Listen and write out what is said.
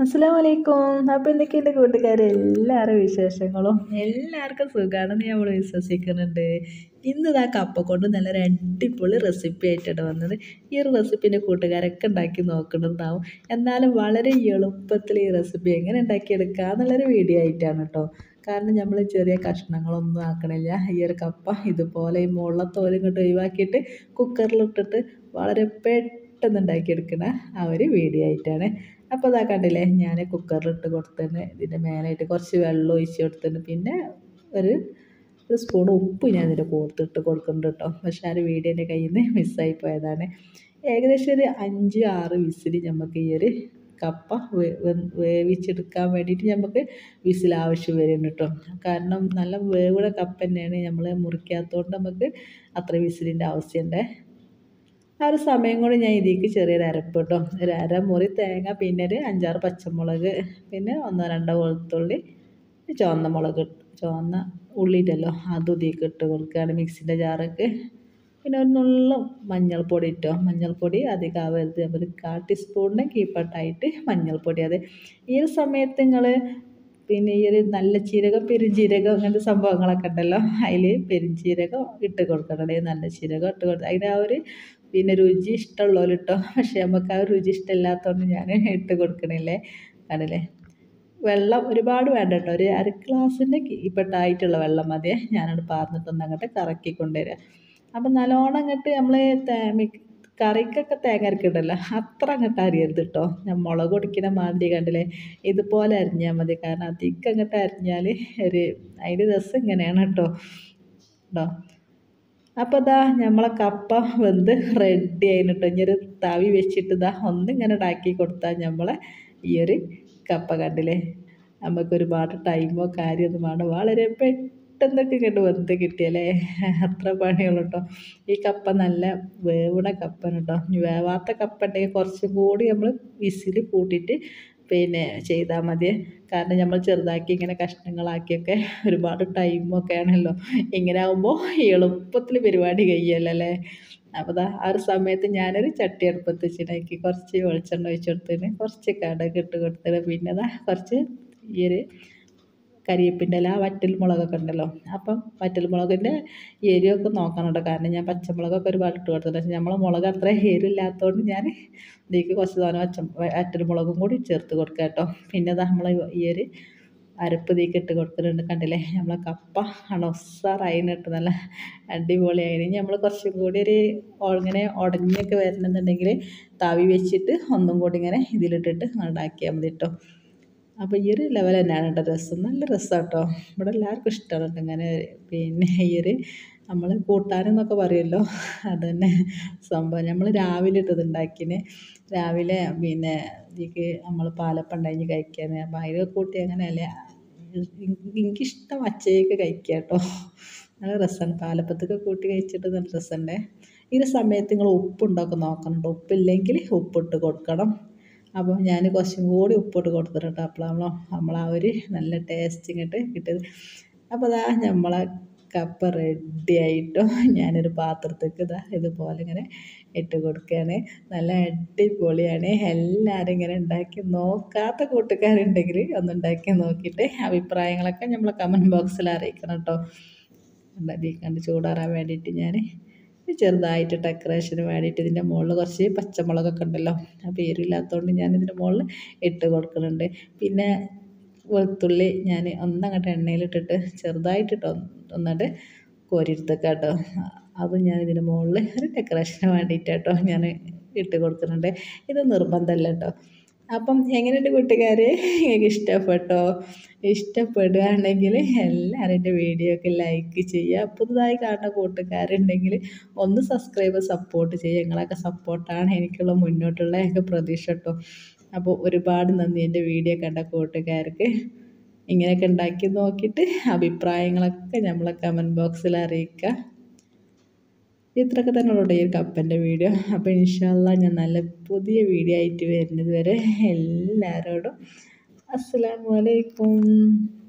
അസ്സലാം വലൈക്കും അപ്പോൾ എന്തൊക്കെയുണ്ട് കൂട്ടുകാരെ എല്ലാവരും വിശേഷങ്ങളും എല്ലാവർക്കും സുഖമാണെന്ന് നമ്മൾ വിശ്വസിക്കുന്നുണ്ട് ഇന്ന് ഇതാ കപ്പ കൊണ്ട് നല്ലൊരു അടിപൊളി റെസിപ്പി ആയിട്ടാണ് വന്നത് ഈ ഒരു റെസിപ്പിൻ്റെ കൂട്ടുകാരൊക്കെ ഉണ്ടാക്കി നോക്കുന്നുണ്ടാവും എന്നാലും വളരെ എളുപ്പത്തിൽ ഈ റെസിപ്പി എങ്ങനെ ഉണ്ടാക്കിയെടുക്കുക എന്നുള്ളൊരു വീഡിയോ ആയിട്ടാണ് കേട്ടോ കാരണം നമ്മൾ ചെറിയ കഷ്ണങ്ങളൊന്നും ആക്കണില്ല ഈ ഒരു കപ്പ ഇതുപോലെ ഈ മുള്ള തോലും ഇങ്ങോട്ട് ഒഴിവാക്കിയിട്ട് കുക്കറിലിട്ടിട്ട് വളരെ പെട്ടെന്ന് ഉണ്ടാക്കിയെടുക്കുന്ന ആ ഒരു വീഡിയോ ആയിട്ടാണ് അപ്പോൾ അതാ കണ്ടില്ലേ ഞാൻ കുക്കറിലിട്ട് കൊടുത്തതിന് ഇതിൻ്റെ മേലായിട്ട് കുറച്ച് വെള്ളം ഒഴിച്ച് കൊടുത്തതിന് പിന്നെ ഒരു ഒരു സ്പൂൺ ഉപ്പ് ഞാൻ ഇതിൻ്റെ കോർത്തിട്ട് കൊടുക്കുന്നുണ്ട് കേട്ടോ പക്ഷേ ആ ഒരു വീഡിയോ എൻ്റെ കയ്യിൽ നിന്ന് മിസ്സായി പോയതാണ് ഏകദേശം ഒരു അഞ്ച് ആറ് വിസിൽ നമുക്ക് ഈ ഒരു കപ്പ വേവിച്ചെടുക്കാൻ വേണ്ടിയിട്ട് നമുക്ക് വിസിൽ ആവശ്യം വരുന്നുണ്ട് കേട്ടോ കാരണം നല്ല വേവുള്ള കപ്പ തന്നെയാണ് നമ്മൾ മുറിക്കാത്തതുകൊണ്ട് നമുക്ക് അത്ര വിസിലിൻ്റെ ആവശ്യമുണ്ട് ആ ഒരു സമയം കൊണ്ട് ഞാൻ ഇതിലേക്ക് ചെറിയൊരു അരപ്പ് കേട്ടോ ഒരു അരമുറി തേങ്ങ പിന്നെ ഒരു അഞ്ചാറ് പച്ചമുളക് പിന്നെ ഒന്നോ രണ്ടോ വെളുത്തുള്ളി ചുവന്ന മുളക് ചുവന്ന ഉള്ളിയിട്ടല്ലോ അതും ഇതിലേക്ക് ഇട്ട് കൊടുക്കുകയാണ് മിക്സിൻ്റെ ജാറൊക്കെ പിന്നെ ഒരു നുള്ള മഞ്ഞൾപ്പൊടി ഇട്ടോ മഞ്ഞൾപ്പൊടി അധികം ആവരുത് ഒരു കാ ടീസ്പൂണിന് കീപ്പട്ടായിട്ട് മഞ്ഞൾപ്പൊടി അത് ഈ ഒരു സമയത്ത് നിങ്ങൾ പിന്നെ ഈ ഒരു നല്ല ജീരകം പെരുംജീരകം അങ്ങനത്തെ സംഭവങ്ങളൊക്കെ ഉണ്ടല്ലോ അതിൽ പെരുംജീരകം ഇട്ട് കൊടുക്കണം നല്ല ജീരകം ഇട്ട് കൊടുത്ത് അതിന് ആ ഒരു പിന്നെ രുചി ഇഷ്ടമുള്ളവർ ഇട്ടോ പക്ഷേ നമുക്ക് ആ രുചി ഇഷ്ടമില്ലാത്തതുകൊണ്ട് ഞാൻ ഇട്ട് കൊടുക്കണില്ലേ കണ്ടില്ലേ വെള്ളം ഒരുപാട് വേണ്ട കേട്ടോ ഒരു അര ഗ്ലാസിൻ്റെ കീപ്പട്ടായിട്ടുള്ള വെള്ളം മതിയെ ഞാനത് പാർന്നിട്ടൊന്ന് അങ്ങോട്ട് കറക്കി കൊണ്ടുവരിക അപ്പം നല്ലോണം അങ്ങോട്ട് നമ്മൾ കറിക്കൊക്കെ തേങ്ങ അരക്കുന്നുണ്ടല്ലോ അത്ര അങ്ങോട്ട് അരിയരുത് കേട്ടോ ഞാൻ മുളക് പൊടിക്കുന്ന മാതിരി കണ്ടില്ലേ ഇതുപോലെ അരിഞ്ഞാൽ മതി കാരണം അധികം അങ്ങോട്ട് അരിഞ്ഞാൽ ഒരു അതിൻ്റെ രസം ഇങ്ങനെയാണ് കേട്ടോ കേട്ടോ അപ്പോൾ ഇതാ നമ്മളെ കപ്പ വെന്ത് റെഡി ആയിന് കേട്ടോ ഇനി ഒരു തവി വെച്ചിട്ട് ഇതാ ഒന്നിങ്ങനെ ഉണ്ടാക്കി കൊടുത്താൽ നമ്മളെ ഈ ഒരു കപ്പ കണ്ടില്ലേ നമുക്ക് ഒരുപാട് ടൈമോ കാര്യമൊന്നും വേണം വളരെ പെട്ടെന്നൊക്കെ ഇങ്ങോട്ട് വെന്ത് കിട്ടിയല്ലേ അത്ര പണിയുള്ളൂ കേട്ടോ ഈ കപ്പ നല്ല വേവണ കപ്പയാണ് കേട്ടോ വേവാത്ത കപ്പ ഉണ്ടെങ്കിൽ കുറച്ചും കൂടി നമ്മൾ വിസിൽ കൂട്ടിയിട്ട് പിന്നെ ചെയ്താൽ മതി കാരണം നമ്മൾ ചെറുതാക്കി ഇങ്ങനെ കഷ്ണങ്ങളാക്കിയൊക്കെ ഒരുപാട് ടൈമൊക്കെ ആണല്ലോ ഇങ്ങനെ ആകുമ്പോൾ എളുപ്പത്തിൽ പരിപാടി കഴിയല്ലോ അല്ലേ അപ്പോൾ ദാ ആ ഒരു സമയത്ത് ഞാനൊരു ചട്ടി അടുപ്പത്ത് വെച്ചിട്ടാക്കി കുറച്ച് വെളിച്ചെണ്ണ ഒഴിച്ച് കൊടുത്തതിന് കുറച്ച് കടക് ഇട്ട് കൊടുത്തത് പിന്നെ ദാ കുറച്ച് ഈ ഒരു കരിയേപ്പിൻ്റെ ഇല വറ്റൽ മുളകൊക്കെ ഉണ്ടല്ലോ അപ്പം വറ്റൽ മുളകിൻ്റെ എരിവൊക്കെ നോക്കണം കേട്ടോ കാരണം ഞാൻ പച്ചമുളകൊക്കെ ഒരുപാട് ഇട്ട് കൊടുത്തിട്ടുണ്ട് പക്ഷേ നമ്മളെ മുളക് അത്ര എരിവില്ലാത്തതുകൊണ്ട് ഞാൻ ഇതിലേക്ക് കുറച്ച് തോനെ പച്ച വറ്റൽ മുളകും കൂടി ചേർത്ത് കൊടുക്കുക കേട്ടോ പിന്നെ അത് നമ്മൾ ഈ ഒരു അരപ്പ് ഇതിലേക്ക് ഇട്ട് കൊടുത്തിട്ടുണ്ട് കണ്ടില്ലേ നമ്മളെ കപ്പ അണൊസാറായിനിട്ട് നല്ല അടിപൊളിയായി നമ്മൾ കുറച്ചും കൂടി ഒരു ഇങ്ങനെ ഉടഞ്ഞൊക്കെ വരണമെന്നുണ്ടെങ്കിൽ തവി വെച്ചിട്ട് ഒന്നും കൂടി ഇങ്ങനെ ഇതിലിട്ടിട്ട് ഉണ്ടാക്കിയാൽ മതി കേട്ടോ അപ്പോൾ ഈ ഒരു ലെവൽ തന്നെയാണ് കേട്ടോ രസം നല്ല രസമാണ് കേട്ടോ ഇവിടെ എല്ലാവർക്കും ഇഷ്ടമാണ് കേട്ടോ ഇങ്ങനെ പിന്നെ ഈ ഒരു നമ്മൾ കൂട്ടാനെന്നൊക്കെ പറയുമല്ലോ അത് തന്നെ സംഭവം നമ്മൾ രാവിലെ ഇട്ടത് ഉണ്ടാക്കിന് രാവിലെ പിന്നെ ഇതിക്ക് നമ്മൾ പാലപ്പം ഉണ്ടാക്കി കഴിക്കാൻ അപ്പം അതിൽ കൂട്ടി അങ്ങനെയല്ലേ എനിക്കിഷ്ടം അച്ചയൊക്കെ കഴിക്കുക കേട്ടോ നല്ല രസമാണ് പാലപ്പത്തൊക്കെ കൂട്ടി കഴിച്ചിട്ട് നല്ല രസമുണ്ട് ഈ ഒരു സമയത്ത് നിങ്ങൾ ഉപ്പുണ്ടൊക്കെ നോക്കണം ഉപ്പില്ലെങ്കിൽ ഉപ്പിട്ട് കൊടുക്കണം അപ്പോൾ ഞാൻ കുറച്ചും കൂടി ഉപ്പിട്ട് കൊടുത്തിട്ടുണ്ട് അപ്പോൾ നമ്മൾ നമ്മൾ ആ ഒരു നല്ല ടേസ്റ്റ് ഇങ്ങോട്ട് കിട്ടിയത് അപ്പോൾ അതാ നമ്മളെ കപ്പ റെഡി ആയിട്ടോ ഞാനൊരു പാത്രത്തേക്ക് ഇതാ ഇതുപോലെ ഇങ്ങനെ ഇട്ട് കൊടുക്കുകയാണ് നല്ല അടിപൊളിയാണ് എല്ലാവരും ഇങ്ങനെ ഉണ്ടാക്കി നോക്കാത്ത കൂട്ടുകാരുണ്ടെങ്കിൽ ഒന്ന് ഉണ്ടാക്കി നോക്കിയിട്ട് അഭിപ്രായങ്ങളൊക്കെ നമ്മളെ കമൻറ്റ് ബോക്സിൽ അറിയിക്കണം കേട്ടോ ഇതിൽ കണ്ട് ചൂടാറാൻ വേണ്ടിയിട്ട് ഞാൻ ചെറുതായിട്ട് ഡെക്കറേഷന് വേണ്ടിയിട്ട് ഇതിൻ്റെ മുകളിൽ കുറച്ച് പച്ചമുളകൊക്കെ ഉണ്ടല്ലോ അപ്പോൾ എരിവില്ലാത്തതുകൊണ്ട് ഞാൻ ഇതിൻ്റെ മുകളിൽ ഇട്ട് കൊടുക്കുന്നുണ്ട് പിന്നെ വെളുത്തുള്ളി ഞാൻ ഒന്നങ്ങോട്ട് എണ്ണയിലിട്ടിട്ട് ചെറുതായിട്ടിട്ട് ഒന്നിട്ട് കോരിയെടുത്തേക്കാം കേട്ടോ അതും ഞാൻ ഇതിൻ്റെ മുകളിൽ ഒരു ഡെക്കറേഷന് വേണ്ടിയിട്ട് കേട്ടോ ഞാൻ ഇട്ട് കൊടുക്കുന്നുണ്ട് ഇത് നിർബന്ധമല്ല കേട്ടോ അപ്പം എങ്ങനെയുണ്ട് കൂട്ടുകാരെ നിങ്ങൾക്ക് ഇഷ്ടപ്പെട്ടോ ഇഷ്ടപ്പെടുകയാണെങ്കിൽ എല്ലാവരും എൻ്റെ വീഡിയോ ഒക്കെ ലൈക്ക് ചെയ്യുക പുതുതായി കാണുന്ന കൂട്ടുകാരുണ്ടെങ്കിൽ ഒന്ന് സബ്സ്ക്രൈബ് സപ്പോർട്ട് ചെയ്യുക നിങ്ങളൊക്കെ സപ്പോർട്ടാണ് എനിക്കുള്ള മുന്നോട്ടുള്ള ഒക്കെ പ്രതീക്ഷ കേട്ടോ അപ്പോൾ ഒരുപാട് നന്ദി എൻ്റെ വീഡിയോ കണ്ട കൂട്ടുകാർക്ക് ഇങ്ങനെയൊക്കെ ഉണ്ടാക്കി നോക്കിയിട്ട് അഭിപ്രായങ്ങളൊക്കെ നമ്മളെ കമൻറ്റ് ബോക്സിൽ അറിയിക്കുക ഇത്രയൊക്കെ തന്നെ ഉള്ളൂ ഈ കപ്പൻ്റെ വീഡിയോ അപ്പോൾ ഇൻഷാല്ല ഞാൻ നല്ല പുതിയ വീഡിയോ ആയിട്ട് വരുന്നത് വരെ എല്ലാവരോടും അസ്സലാമു അലൈക്കും